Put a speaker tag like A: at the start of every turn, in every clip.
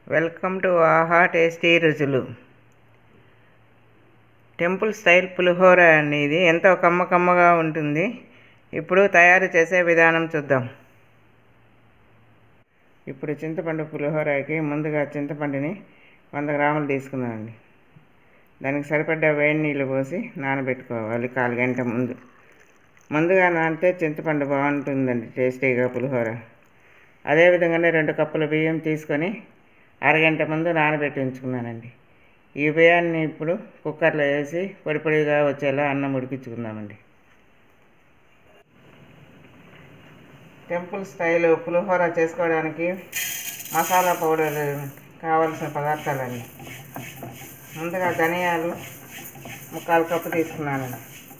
A: welcome to Aaha tasty Ruchulu temple style pulihora అనేది ఎంతో కమ్మ కమ్మగా ఉంటుంది ఇప్పుడు తయారు చేసే విధానం చూద్దాం ఇప్పుడు చింతపండు పులిహోరకి ముందుగా చింతపండుని వంద గ్రాములు తీసుకున్నామండి దానికి సరిపడ్డ వేడి నీళ్ళు పోసి నానబెట్టుకోవాలి కాలు గంట ముందు ముందుగా నానితే చింతపండు బాగుంటుందండి టేస్టీగా పులిహోర అదేవిధంగానే రెండు కప్పుల బియ్యం తీసుకొని అరగంట ముందు నానబెట్టి ఉంచుకున్నానండి ఈ బియ్యాన్ని ఇప్పుడు కుక్కర్లో వేసి పొడి పొడిగా వచ్చేలా అన్నం ఉడికించుకుందామండి టెంపుల్ స్టైల్ పులిహోర చేసుకోవడానికి మసాలా పౌడర్ కావాల్సిన పదార్థాలండి ముందుగా ధనియాలు ముక్కాలు కప్పు తీసుకున్నానండి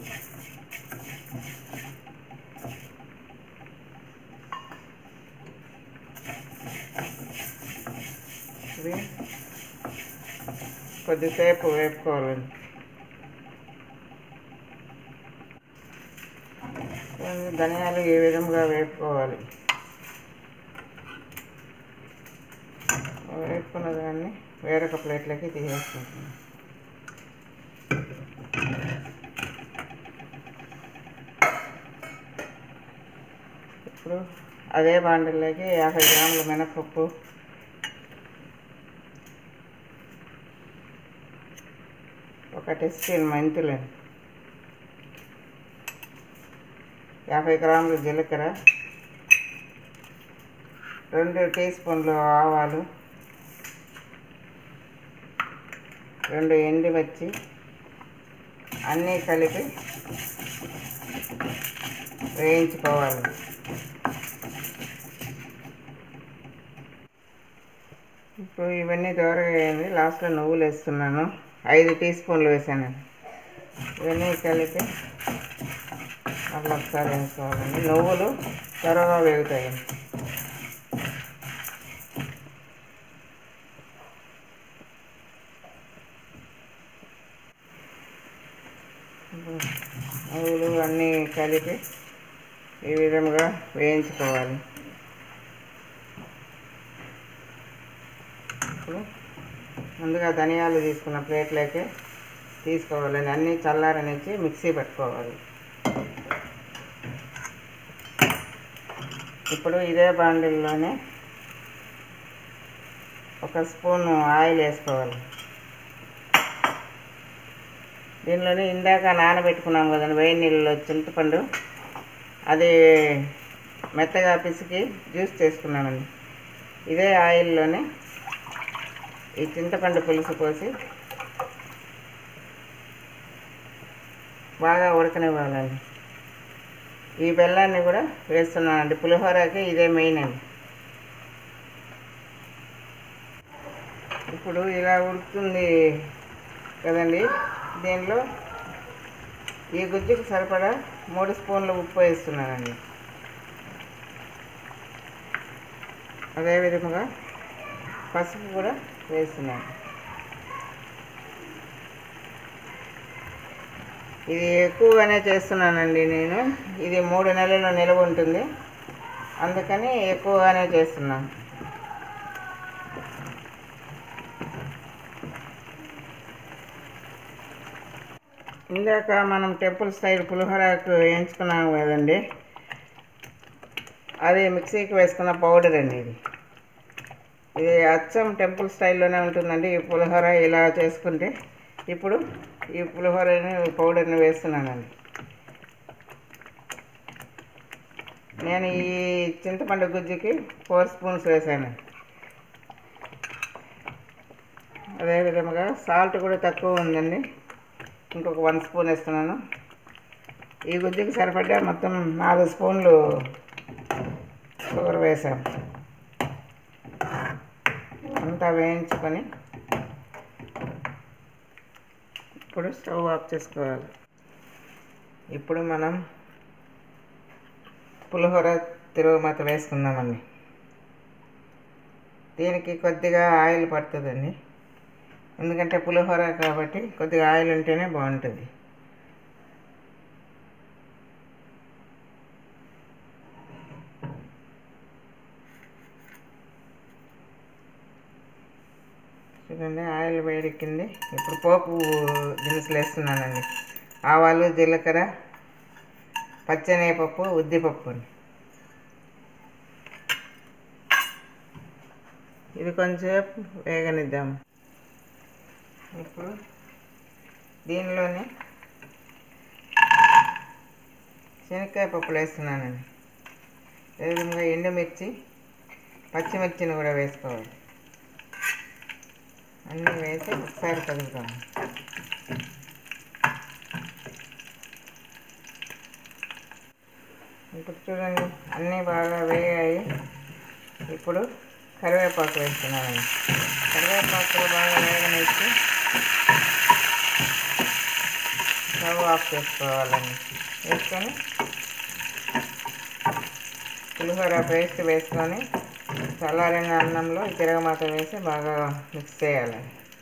A: ఇవి కొద్దిసేపు వేపుకోవాలండి ధనియాలు ఏ విధంగా వేపుకోవాలి వేపుకున్న దాన్ని వేరొక ప్లేట్లోకి తీసేసుకుంటున్నాం ఇప్పుడు అదే బాండిల్లోకి యాభై గ్రాముల మినపప్పు ఒక టీ స్పూన్ మెంతులు యాభై గ్రాములు జీలకర్ర రెండు టీ స్పూన్లు ఆవాలు రెండు ఎండుమిర్చి అన్నీ కలిపి వేయించుకోవాలి ఇప్పుడు ఇవన్నీ దూరగా వేయండి లాస్ట్లో నువ్వులు వేస్తున్నాను ఐదు టీ స్పూన్లు వేసాను ఇవన్నీ కలిపి మళ్ళీ ఒకసారి వేసుకోవాలండి నువ్వులు త్వరగా వేగుతాయి నువ్వులు అన్నీ కలిపి ఈ విధంగా వేయించుకోవాలి ఇప్పుడు ముందుగా ధనియాలు తీసుకున్న ప్లేట్లోకి తీసుకోవాలండి అన్నీ చల్లారనిచ్చి మిక్సీ పెట్టుకోవాలి ఇప్పుడు ఇదే బాండిల్లోనే ఒక స్పూన్ ఆయిల్ వేసుకోవాలి దీనిలోనే ఇందాక నానబెట్టుకున్నాం కదండి వేడి నీళ్ళలో చింతపండు అది మెత్తగా పిసికి జ్యూస్ చేసుకున్నామండి ఇదే ఆయిల్లోనే ఈ చింతపండు పులుసు పోసి బాగా ఉడకనివ్వాలండి ఈ బెల్లాన్ని కూడా వేస్తున్నానండి పులిహోరకి ఇదే మెయిన్ అండి ఇప్పుడు ఇలా ఉడుకుతుంది కదండి దీనిలో ఈ గుజ్జుకి సరిపడా మూడు స్పూన్లు ఉప్పు వేస్తున్నానండి అదేవిధంగా పసుపు కూడా వేస్తున్నాను ఇది ఎక్కువగానే చేస్తున్నానండి నేను ఇది మూడు నెలలు నిలవ ఉంటుంది అందుకని ఎక్కువగానే చేస్తున్నాను ఇందాక మనం టెంపుల్ స్టైల్ పులిహోరకు వేయించుకున్నాం కదండి అది మిక్సీకి వేసుకున్న పౌడర్ అండి ఇది ఇది అచ్చం టెంపుల్ స్టైల్లోనే ఉంటుందండి ఈ పులిహోర ఇలా చేసుకుంటే ఇప్పుడు ఈ పులిహోరని పౌడర్ని వేస్తున్నానండి నేను ఈ చింతపండు గుజ్జుకి ఫోర్ స్పూన్స్ వేసాను అదేవిధంగా సాల్ట్ కూడా తక్కువ ఉందండి ఇంకొక వన్ స్పూన్ వేస్తున్నాను ఈ గుజ్జుకి సరిపడ్డా మొత్తం నాలుగు స్పూన్లు షుగర్ వేసాం అంతా వేయించుకొని ఇప్పుడు స్టవ్ ఆఫ్ చేసుకోవాలి ఇప్పుడు మనం పులిహోర తిరుగుమత వేసుకుందామండి దీనికి కొద్దిగా ఆయిల్ పడుతుందండి ఎందుకంటే పులిహోర కాబట్టి కొద్దిగా ఆయిల్ ఉంటేనే బాగుంటుంది చూడండి ఆయిల్ వేడెక్కింది ఇప్పుడు పోపు దినుసులు వేస్తున్నానండి ఆవాలు జీలకర్ర పచ్చనిపప్పు ఉద్దిపప్పు అండి ఇది కొంచెంసేపు వేగనిద్దాం ఇప్పుడు దీనిలోనే శనక్కాయ పప్పులు వేస్తున్నానండి అదేవిధంగా ఎండుమిర్చి పచ్చిమిర్చిని కూడా వేసుకోవాలి అన్నీ వేసి ఒకసారి కలుపుతాము ఇప్పుడు చూడండి అన్నీ బాగా వేగాయి ఇప్పుడు కరివేపాకు వేస్తున్నానండి కరివేపాకు బాగా వేగనిచ్చి స్టవ్ ఆఫ్ చేసుకోవాలండి వేసుకొని పులిహోర పేస్ట్ వేసుకొని చల్లారిన అన్నంలో ఈ తిరగమాత వేసి బాగా మిక్స్ చేయాలి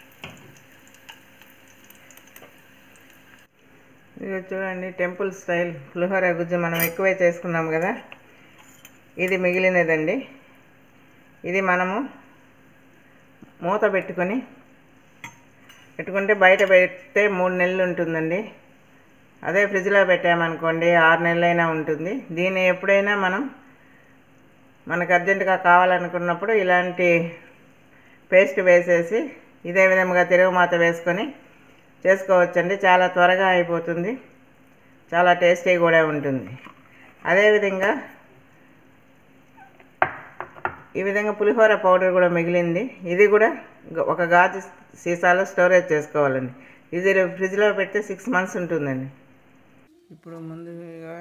A: ఇది చూడండి టెంపుల్ స్టైల్ పులిహోర గుజ్జు మనం ఎక్కువే చేసుకున్నాం కదా ఇది మిగిలినదండి ఇది మనము మూత పెట్టుకొని పెట్టుకుంటే బయట పెడితే మూడు నెలలు ఉంటుందండి అదే ఫ్రిడ్జ్లో పెట్టామనుకోండి ఆరు నెలలైనా ఉంటుంది దీన్ని ఎప్పుడైనా మనం మనకు అర్జెంటుగా కావాలనుకున్నప్పుడు ఇలాంటి పేస్ట్ వేసేసి ఇదే విధంగా తిరుగుమాత వేసుకొని చేసుకోవచ్చండి చాలా త్వరగా అయిపోతుంది చాలా టేస్టీ కూడా ఉంటుంది అదేవిధంగా ఈ విధంగా పులిహోర పౌడర్ కూడా మిగిలింది ఇది కూడా గ- ఒక గాజు సీసాలో స్టోరేజ్ చేసుకోవాలండి ఇది ఫ్రిడ్జ్లో పెడితే సిక్స్ మంత్స్ ఉంటుందండి ఇప్పుడు ముందుగా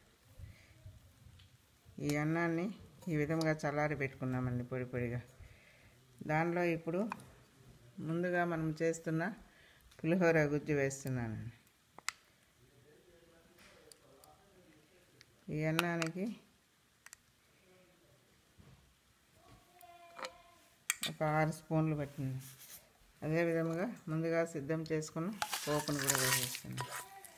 A: ఈ అన్నాన్ని ఈ విధంగా చల్లారి పెట్టుకున్నామండి పొడి పొడిగా దానిలో ఇప్పుడు ముందుగా మనం చేస్తున్న పులిహోర గుజ్జు వేస్తున్నానండి ఈ అన్నానికి ఒక ఆరు స్పూన్లు పట్టింది అదే విధముగా ముందుగా సిద్ధం చేసుకున్న పోపును కూడా వేసేస్తున్నాను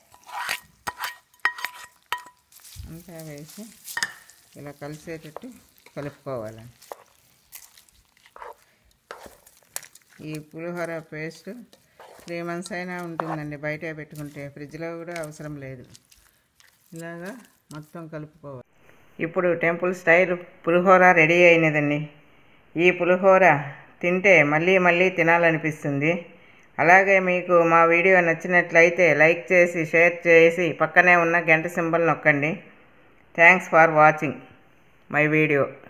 A: అంతా వేసి ఇలా కలిసేటట్టు కలుపుకోవాలండి ఈ పులిహోర పేస్ట్ త్రీ మంత్స్ అయినా ఉంటుందండి బయట పెట్టుకుంటే ఫ్రిడ్జ్లో కూడా అవసరం లేదు ఇలాగా మొత్తం కలుపుకోవాలి ఇప్పుడు టెంపుల్ స్టైల్ పులిహోర రెడీ అయినదండి ఈ పులిహోర తింటే మళ్ళీ మళ్ళీ తినాలనిపిస్తుంది అలాగే మీకు మా వీడియో నచ్చినట్లయితే లైక్ చేసి షేర్ చేసి పక్కనే ఉన్న గంట సింబల్ నొక్కండి thanks for watching my video